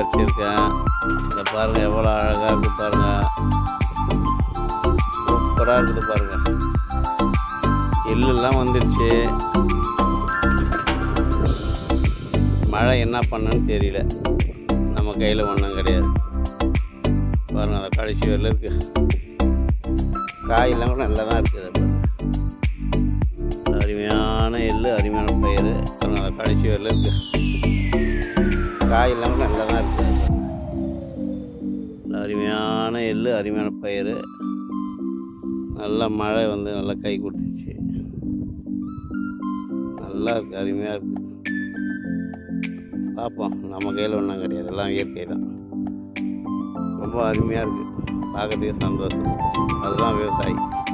வச்சுருக்கேன் இந்த பாருங்கள் எவ்வளோ அழகாக இருக்குது பாருங்கள் சூப்பராக இருக்குது பாருங்கள் எள்ளுலாம் வந்துடுச்சு மழை என்ன பண்ணுன்னு தெரியல நம்ம கையில் ஒன்றும் கிடையாது பாருங்கள் அந்த கடைசி வரல இருக்கு காயெல்லாம் கூட நல்லா தான் இருக்குது பாருங்க அருமையான எள்ளு அருமையான பயிர் பாருங்க அந்த கடைசி வரல இருக்கு காயெல்லாம் கூட நல்லா தான் இருக்குது அருமையான எள்ளு அருமையான பயிர் நல்லா மழை வந்து நல்லா கை கொடுத்துச்சு நல்லா இருக்குது அருமையாக இருக்குது பார்ப்போம் நம்ம கையில் ஒன்றும் கிடையாது எல்லாம் இயற்கை தான் ரொம்ப அருமையாக இருக்குது பார்க்கறதுக்கு சந்தோஷம் அதுதான் விவசாயி